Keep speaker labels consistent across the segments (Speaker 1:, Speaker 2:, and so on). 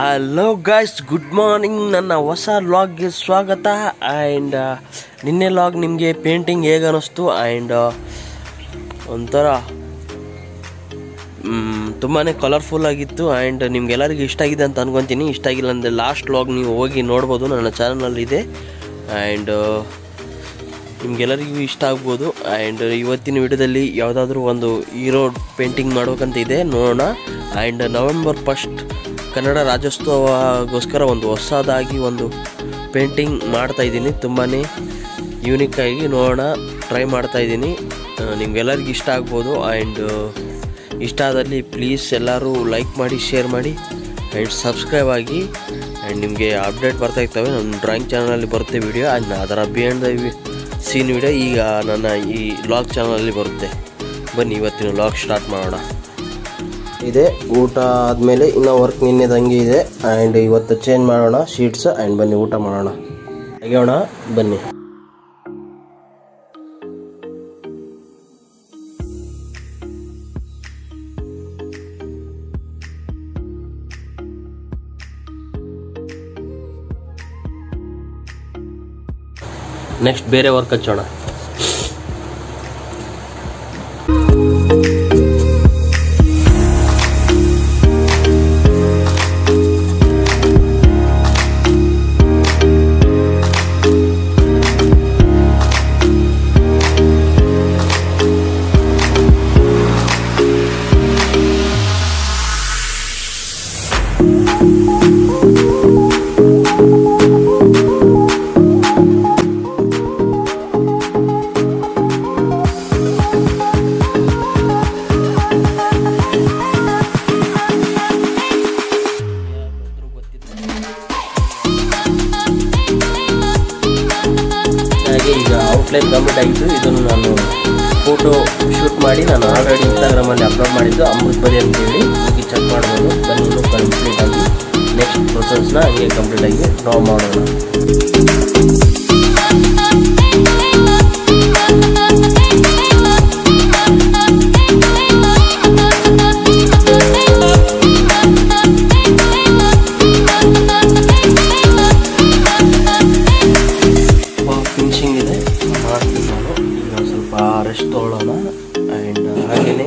Speaker 1: hello guys good morning ನನ್ನ ಹೊಸ ಲಾಗ್ಗೆ ಸ್ವಾಗತ ಆ್ಯಂಡ್ ನಿನ್ನೆ ಲಾಗ್ ನಿಮಗೆ ಪೇಂಟಿಂಗ್ ಹೇಗೆ ಅನ್ನಿಸ್ತು ಆ್ಯಂಡ್ ಒಂಥರ ತುಂಬಾ ಕಲರ್ಫುಲ್ ಆಗಿತ್ತು ಆ್ಯಂಡ್ ನಿಮ್ಗೆಲ್ಲರಿಗೂ ಇಷ್ಟ ಆಗಿದೆ ಅಂತ ಅನ್ಕೊತೀನಿ ಇಷ್ಟ ಆಗಿಲ್ಲ ಅಂದರೆ ಲಾಸ್ಟ್ ಲಾಗ್ ನೀವು ಹೋಗಿ ನೋಡ್ಬೋದು ನನ್ನ ಚಾನಲಲ್ಲಿದೆ ಆ್ಯಂಡ್ ನಿಮ್ಗೆಲ್ಲರಿಗೂ ಇಷ್ಟ ಆಗ್ಬೋದು ಆ್ಯಂಡ್ ಇವತ್ತಿನ ವಿಡಿಯೋದಲ್ಲಿ ಯಾವುದಾದ್ರೂ ಒಂದು ಹೀರೋ ಪೇಂಟಿಂಗ್ ಮಾಡ್ಬೇಕಂತ ಇದೆ ನೋಡೋಣ ಆ್ಯಂಡ್ ನವೆಂಬರ್ ಫಸ್ಟ್ ಕನ್ನಡ ರಾಜ್ಯೋತ್ಸವಗೋಸ್ಕರ ಒಂದು ಹೊಸದಾಗಿ ಒಂದು ಪೇಂಟಿಂಗ್ ಮಾಡ್ತಾ ಇದ್ದೀನಿ ತುಂಬಾ ಯೂನಿಕ್ ಆಗಿ ನೋಡೋಣ ಟ್ರೈ ಮಾಡ್ತಾ ಇದ್ದೀನಿ ನಿಮ್ಗೆಲ್ಲರಿಗೂ ಇಷ್ಟ ಆಗ್ಬೋದು ಆ್ಯಂಡ್ ಇಷ್ಟ ಆದಲ್ಲಿ ಪ್ಲೀಸ್ ಎಲ್ಲರೂ ಲೈಕ್ ಮಾಡಿ ಶೇರ್ ಮಾಡಿ ಆ್ಯಂಡ್ ಸಬ್ಸ್ಕ್ರೈಬ್ ಆಗಿ ಆ್ಯಂಡ್ ನಿಮಗೆ ಅಪ್ಡೇಟ್ ಬರ್ತಾ ಇರ್ತವೆ ನಮ್ಮ ಡ್ರಾಯಿಂಗ್ ಚಾನಲಲ್ಲಿ ಬರುತ್ತೆ ವಿಡಿಯೋ ಆ್ಯಂಡ್ ಅದರ ಬಿಹೈಂಡ್ ದ ಸೀನ್ ವಿಡಿಯೋ ಈಗ ನನ್ನ ಈ ಲಾಗ್ ಚಾನಲಲ್ಲಿ ಬರುತ್ತೆ ಬನ್ನಿ ಇವತ್ತಿನ ಲಾಗ್ ಸ್ಟಾರ್ಟ್ ಮಾಡೋಣ ಇದೆ ಊಟ ಆದಮೇಲೆ ಇನ್ನೂ ವರ್ಕ್ ನಿನ್ನೆದಂಗೆ ಇದೆ ಆ್ಯಂಡ್ ಇವತ್ತು ಚೇಂಜ್ ಮಾಡೋಣ ಶೀಟ್ಸ್ ಆ್ಯಂಡ್ ಬನ್ನಿ ಊಟ ಮಾಡೋಣ ತೆಗೆಯೋಣ ಬನ್ನಿ ನೆಕ್ಸ್ಟ್ ಬೇರೆ ವರ್ಕ್ ಹಚ್ಚೋಣ ಹಾಗೆ ಈಗ ಔಟ್ಲೈನ್ ಕಂಪ್ಲೀಟ್ ಆಗಿದ್ದು ಇದನ್ನು ನಾನು ಫೋಟೋ ಶೂಟ್ ಮಾಡಿ ನಾನು ಆಲ್ರೆಡಿ ಇನ್ಸ್ಟಾಗ್ರಾಮಲ್ಲಿ ಅಪ್ಲೋಡ್ ಮಾಡಿದ್ದು ಅಮೃತ್ ಬದಿ ಅಂತೇಳಿ ಹೋಗಿ ಚೆಕ್ ಮಾಡ್ಬೋದು ಬನ್ನಿ ಇನ್ನೂ ಕಂಪ್ಲೀಟ್ ಆಗಿ ನೆಕ್ಸ್ಟ್ ಪ್ರೊಸೆಸ್ನ ಹಂಗೆ ಕಂಪ್ಲೀಟ್ ಆಗಿ ಡ್ರಾ ಮಾಡೋಣ ಫಿನಿಶಿಂಗ್ ಇದೆ ಮಾಡ್ತೀನಿ ನಾನು ಈಗ ಸ್ವಲ್ಪ ರೆಸ್ಟ್ ತೊಗೊಳ್ಳೋಣ ಆ್ಯಂಡ್ ಹಾಗೆಯೇ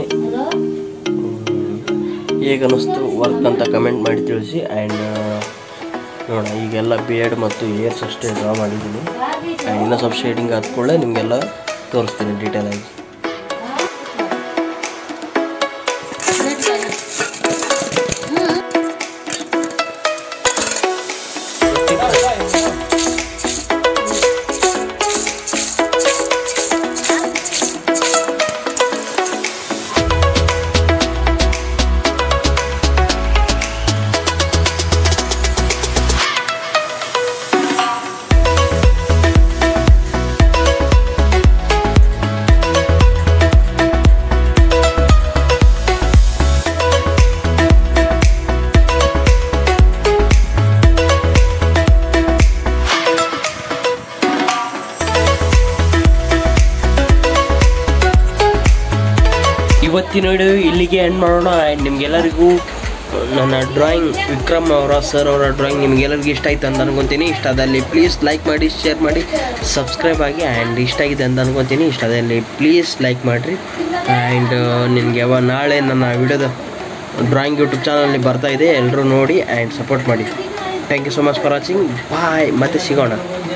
Speaker 1: ಹೇಗೆ ಅನ್ನಿಸ್ತು ವರ್ಕ್ ಅಂತ ಕಮೆಂಟ್ ಮಾಡಿ ತಿಳಿಸಿ ಆ್ಯಂಡ್ ನೋಡೋಣ ಈಗೆಲ್ಲ ಬಿಯರ್ಡ್ ಮತ್ತು ಏರ್ಸ್ ಅಷ್ಟೇ ಡ್ರಾ ಮಾಡಿದ್ದೀನಿ ಆ್ಯಂಡ್ ಇನ್ನೂ ಸ್ವಲ್ಪ ಶೇಡಿಂಗ್ ಆದ್ಕೊಳ್ಳೆ ನಿಮಗೆಲ್ಲ ತೋರಿಸ್ತೀನಿ ಡೀಟೇಲ್ ಆಗಿ ಇವತ್ತಿನ ವಿಡಿಯೋ ಇಲ್ಲಿಗೆ ಎಂಡ್ ಮಾಡೋಣ ಆ್ಯಂಡ್ ನಿಮಗೆಲ್ಲರಿಗೂ ನನ್ನ ಡ್ರಾಯಿಂಗ್ ವಿಕ್ರಮ್ ಅವರ ಸರ್ ಅವರ ಡ್ರಾಯಿಂಗ್ ನಿಮಗೆಲ್ಲರಿಗೂ ಇಷ್ಟ ಆಯ್ತು ಅಂತ ಅನ್ಕೊತೀನಿ ಇಷ್ಟ ಆದಲ್ಲಿ ಪ್ಲೀಸ್ ಲೈಕ್ ಮಾಡಿ ಶೇರ್ ಮಾಡಿ ಸಬ್ಸ್ಕ್ರೈಬ್ ಆಗಿ ಆ್ಯಂಡ್ ಇಷ್ಟ ಆಗಿದೆ ಅಂತ ಅನ್ಕೊತೀನಿ ಇಷ್ಟ ಆದಲ್ಲಿ ಪ್ಲೀಸ್ ಲೈಕ್ ಮಾಡಿರಿ ಆ್ಯಂಡ್ ನಿಮಗೆ ಯಾವ ನಾಳೆ ನನ್ನ ವಿಡಿಯೋದ ಡ್ರಾಯಿಂಗ್ ಯೂಟ್ಯೂಬ್ ಚಾನಲಲ್ಲಿ ಬರ್ತಾ ಇದೆ ಎಲ್ಲರೂ ನೋಡಿ ಆ್ಯಂಡ್ ಸಪೋರ್ಟ್ ಮಾಡಿ thank you so much for watching bye ಮತ್ತೆ ಸಿಗೋಣ